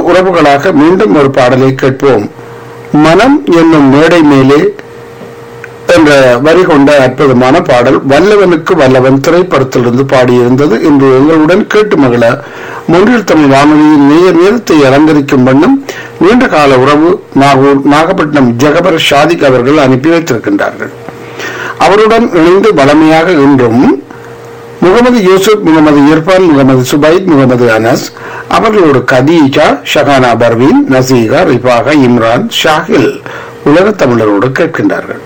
உறவுகளாக மீண்டும் ஒரு பாடலை கேட்போம் மனம் என்னும் மேடை மேலே என்ற வரி கொண்ட அற்புதமான பாடல் வல்லவனுக்கு வல்லவன் திரைப்படத்திலிருந்து பாடியிருந்தது இன்று எங்களுடன் கேட்டு மகிழ மொன்றில் தமிழ் வானொலியின் நேய நேரத்தை அலங்கரிக்கும் வண்ணம் நீண்ட கால உறவு நாகூர் நாகப்பட்டினம் ஜெகபர் ஷாதிக் அவர்கள் அனுப்பி வைத்திருக்கின்றார்கள் அவருடன் இணைந்து வளமையாக இன்றும் முகமது யூசுப் முகமது இர்பான் முகமது சுபைத் முகமது அனஸ் அவர்களோடு கதீஜா ஷஹானா பர்வீன் நசீகா ரிபாகா இம்ரான் ஷாஹில் உலகத் தமிழரோடு கேட்கின்றார்கள்